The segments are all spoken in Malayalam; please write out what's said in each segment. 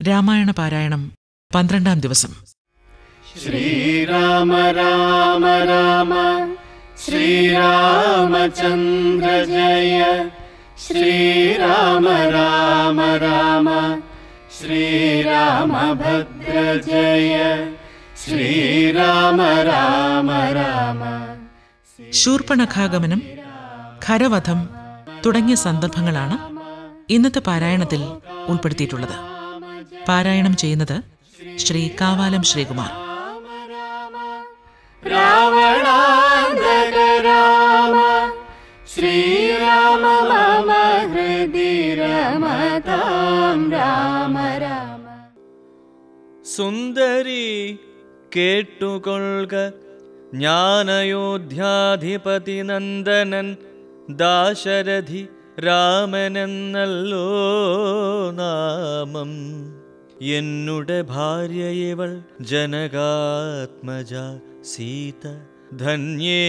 രാമായണ പാരായണം പന്ത്രണ്ടാം ദിവസം ശ്രീരാമ രാമ രാമ ശ്രീരാമചന്ദ്ര ജയ ശ്രീരാമ രാമ രാമ ശ്രീരാമഭദ്ര ജയ ശ്രീരാമ രാമ രാമ ശൂർപ്പണഖാഗമനം ഖരവധം തുടങ്ങിയ സന്ദർഭങ്ങളാണ് ഇന്നത്തെ പാരായണത്തിൽ ഉൾപ്പെടുത്തിയിട്ടുള്ളത് പാരായണം ചെയ്യുന്നത് ശ്രീ കാവാലം ശ്രീകുമാർ രാവണാന്തക രാമ ശ്രീരാമ മമ ഹൃദി രമതാം രാമ രാമ സുന്ദരി കേട്ടുകൊള്ളുക ജ്ഞാനയോധ്യാധിപതി നന്ദനൻ ദാശരഥി രാമനെന്നല്ലോ നാമം എന്നുടെ ഭാര്യയിവൾ ജനകാത്മജ സീത ധന്യേ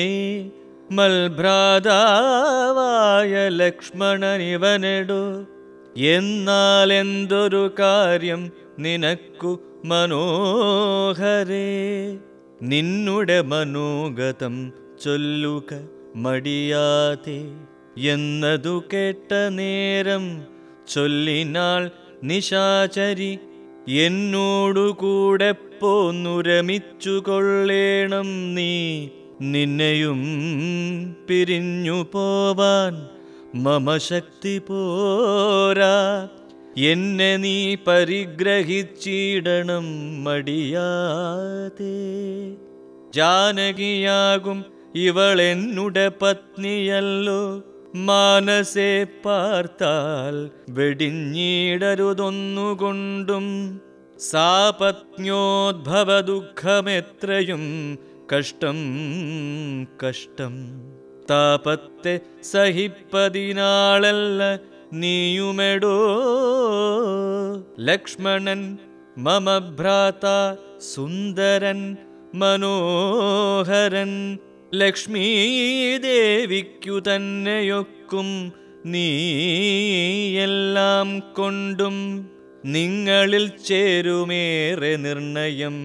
മൽഭ്രാതാവായ ലക്ഷ്മണനിവനെടു എന്നാൽ എന്തൊരു കാര്യം നിനക്കു മനോഹരേ നിന്നുടെ മനോഗതം ചൊല്ലുക മടിയാതെ എന്നതു കേട്ട നേരം ചൊല്ലിനാൾ നിശാചരി എന്നോടു കൂടെ പോന്നു രമിച്ചു കൊള്ളേണം നീ നിന്നെയും പിരിഞ്ഞു പോവാൻ മമ ശക്തി പോരാ എന്നെ നീ പരിഗ്രഹിച്ചിടണം മടിയാതെ ജാനകിയാകും ഇവൾ എന്നുടെ പത്നിയല്ലോ മാനസെ പാർത്താൽ വെടിഞ്ഞിടരുതൊന്നുകൊണ്ടും സാപത്ന്യോദ്ഭവ ദുഃഖമെത്രയും കഷ്ടം കഷ്ടം താപത്തെ സഹിപ്പതിനാളല്ല നീയുമെടോ ലക്ഷ്മണൻ മമ ഭ്രാത സുന്ദരൻ മനോഹരൻ ലക്ഷ്മീ ദേവിക്കു തന്നെയൊക്കും നീയെല്ലാം കൊണ്ടും നിങ്ങളിൽ ചേരുമേറെ നിർണയം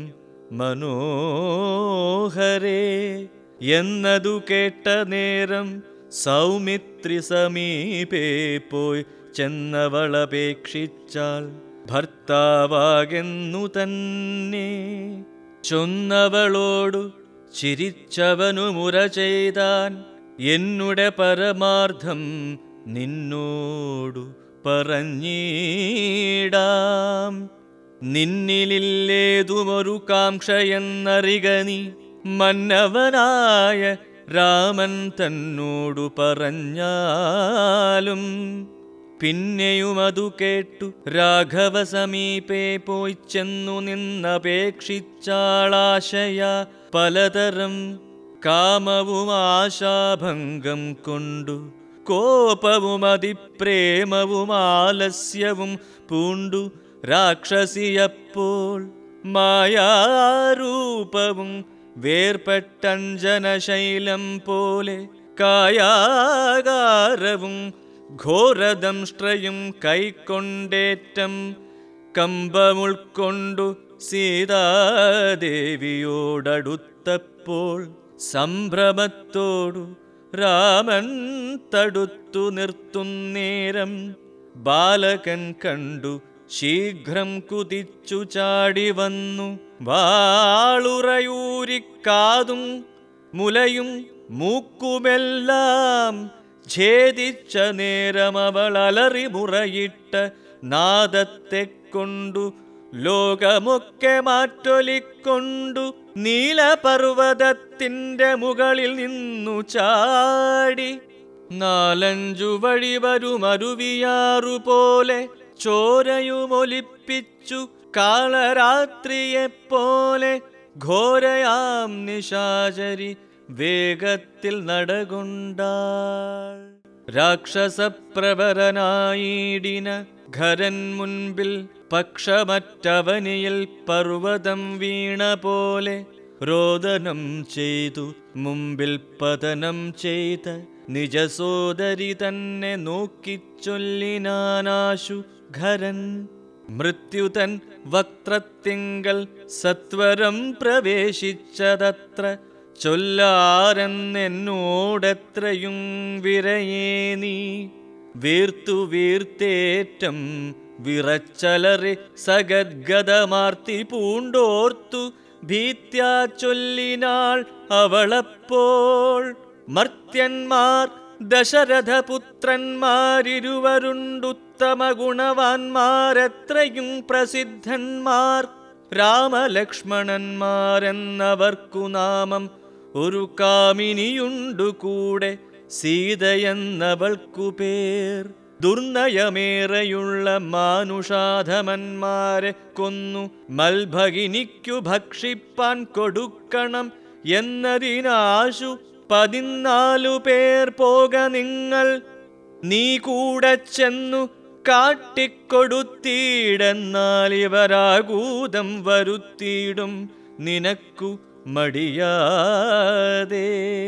മനോഹരേ എന്നതു കേട്ട നേരം സൗമിത്രി സമീപേ പോയി ചെന്നവളപേക്ഷിച്ചാൽ ഭർത്താവാകെന്നു തന്നെ ചൊന്നവളോടു ചിരിച്ചവനു മുര ചെയ്താൻ എന്നുടെ പരമാർത്ഥം നിന്നോടു പറഞ്ഞിടാം നിന്നിലില്ലേതുമൊരു കാംക്ഷയെന്നറിക നീ മന്നവനായ രാമൻ തന്നോടു പറഞ്ഞാലും പിന്നെയും അതു കേട്ടു രാഘവ സമീപേ പോയി ചെന്നു നിന്നപേക്ഷിച്ചാളാശയ പലതരം കാമവും ആശാഭംഗം കൊണ്ടു കോപവും അതിപ്രേമവും ആലസ്യവും പൂണ്ടു രാക്ഷസിയപ്പോൾ മായാരൂപവും വേർപ്പെട്ടഞ്ജനശൈലം പോലെ കായാകാരവും ഘോരദംഷ്ട്രയും കൈക്കൊണ്ടേറ്റം കമ്പമുൾക്കൊണ്ടു സീതാദേവിയോടടുത്തപ്പോൾ സംഭ്രമത്തോടു രാമൻ തടുത്തു നിർത്തുന്നേരം ബാലകൻ കണ്ടു ശീഘ്രം കുതിച്ചു ചാടി വന്നു വാളുറയൂരിക്കാതും മുലയും മൂക്കുമെല്ലാം ഛേദിച്ച നേരം അവൾ അലറി മുറയിട്ട നാദത്തെ കൊണ്ടു ലോകമൊക്കെ മാറ്റൊലിക്കൊണ്ടു നീലപർവതത്തിന്റെ മുകളിൽ നിന്നു ചാടി നാലഞ്ചു വഴി വരുമരുവിയാറു പോലെ ചോരയുമൊലിപ്പിച്ചു കാളരാത്രിയെപ്പോലെ ഘോരയാം നിശാചരി വേഗത്തിൽ നടകൊണ്ടാൾ രാക്ഷസപ്രവരനായിടിന ഖരൻ മുൻപിൽ പക്ഷമറ്റവനിയിൽ പർവ്വതം വീണ പോലെ രോദനം ചെയ്തു മുമ്പിൽ പതനം ചെയ്ത നിജസോദരി തന്നെ നോക്കിച്ചൊല്ലിനാനാശു ഖരൻ മൃത്യുതൻ വക്ത്രത്തിങ്കൽ സത്വരം പ്രവേശിച്ചതത്ര ചൊല്ലാരെന്നെന്നോടെത്രയും വിരയേ നീ വീർത്തു വീർത്തേറ്റം വിറച്ചലറി സഗദ്ഗതമാർത്തി പൂണ്ടോർത്തു ഭീത്യാ ചൊല്ലിനാൾ അവളപ്പോൾ മർത്യന്മാർ ദശരഥപുത്രന്മാരിരുവരുണ്ടുത്തമ ഗുണവാന്മാരെത്രയും പ്രസിദ്ധന്മാർ രാമലക്ഷ്മണന്മാരെന്നവർക്കു നാമം ഒരു കാമിനിയുണ്ടു കൂടെ സീതയെന്നവൾക്കു പേർ ദുർനയമേറെയുള്ള മാനുഷാധമന്മാരെ കൊന്നു മൽഭഗിനിക്കു ഭക്ഷിപ്പാൻ കൊടുക്കണം എന്നതിനാശു പതിനാലു പേർ പോക നിങ്ങൾ നീ കൂടെ ചെന്നു കാട്ടിക്കൊടുത്തീടെന്നാൽ ഇവരാകൂതം വരുത്തിയിടും നിനക്കു മടിയാതെ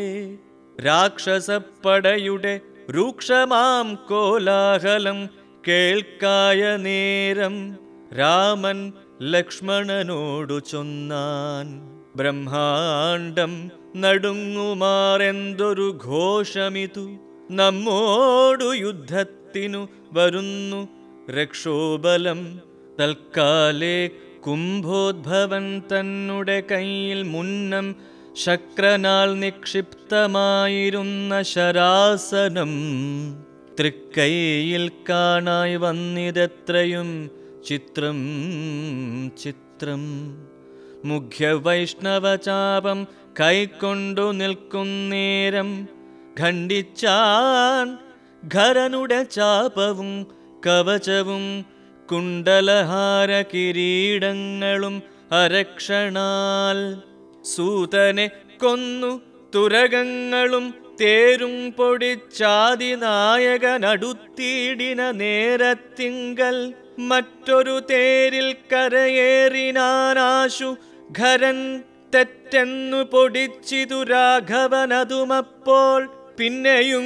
രാക്ഷസപ്പടയുടെ രൂക്ഷമാം കോലാഹലം കേൾക്കായ നേരം രാമൻ ലക്ഷ്മണനോടു ചൊന്നാൻ ബ്രഹ്മാണ്ടം നടുങ്ങുമാറെന്തൊരു ഘോഷമിതു നമ്മോടു യുദ്ധത്തിനു വരുന്നു രക്ഷോബലം തൽക്കാലേ കുംഭോദ്ഭവൻ തന്നുടെ കയ്യിൽ മുന്നം ശക്രനാൽ നിക്ഷിപ്തമായിരുന്ന ശരാസനം തൃക്കൈയിൽ കാണായി വന്നിതെത്രയും ചിത്രം ചിത്രം മുഖ്യവൈഷ്ണവചാപം കൈക്കൊണ്ടു നിൽക്കുന്നേരം ഖണ്ഡിച്ചാൻ ഖരനുടെ ചാപവും കവചവും കുണ്ടലഹാര കിരീടങ്ങളും അരക്ഷണാൽ സൂതനെ കൊന്നു തുരകങ്ങളും തേരും പൊടിച്ചാതി നായകനടുത്തിടിന നേരത്തിങ്കൽ മറ്റൊരു തേരിൽ കരയേറിനാനാശു ഖരൻ തെറ്റെന്നു പൊടിച്ചിതു രാഘവനതുമപ്പോൾ പിന്നെയും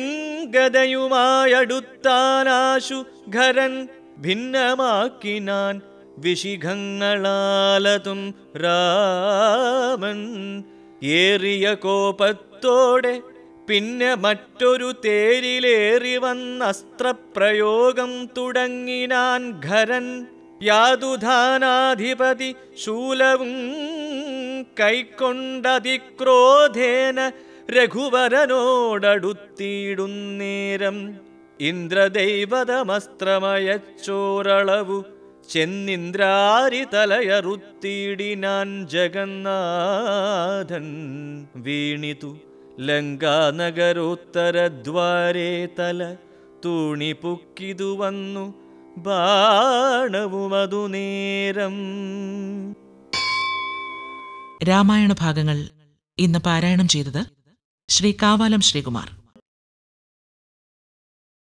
ഗതയുമായടുത്താനാശു ഖരൻ ഭിന്നമാക്കിനാൻ വിശിഖങ്ങളാലതും രാമൻ ഏറിയ കോപത്തോടെ പിന്നെ മറ്റൊരു തേരിലേറി വന്ന അസ്ത്രപ്രയോഗം തുടങ്ങിനാൻ ഖരൻ യാതുധാനാധിപതി ശൂലവും കൈക്കൊണ്ടതിക്രോധേന രഘുവരനോടടുത്തിയിടുന്നേരം ഇന്ദ്രദൈവതമസ്ത്രമയച്ചോരളവു ചെന്നിന്ദ്രാരി തലയറുത്തിയിടിനാൻ ജഗന്നാഥൻ വീണിതു ലങ്കാനഗരോത്തരദ്വാരേ തല തൂണിപുക്കിതു വന്നു ബാണവുമതു നേരം രാമായണ ഭാഗങ്ങൾ ഇന്ന് പാരായണം ചെയ്തത് ശ്രീ കാവാലം ശ്രീകുമാർ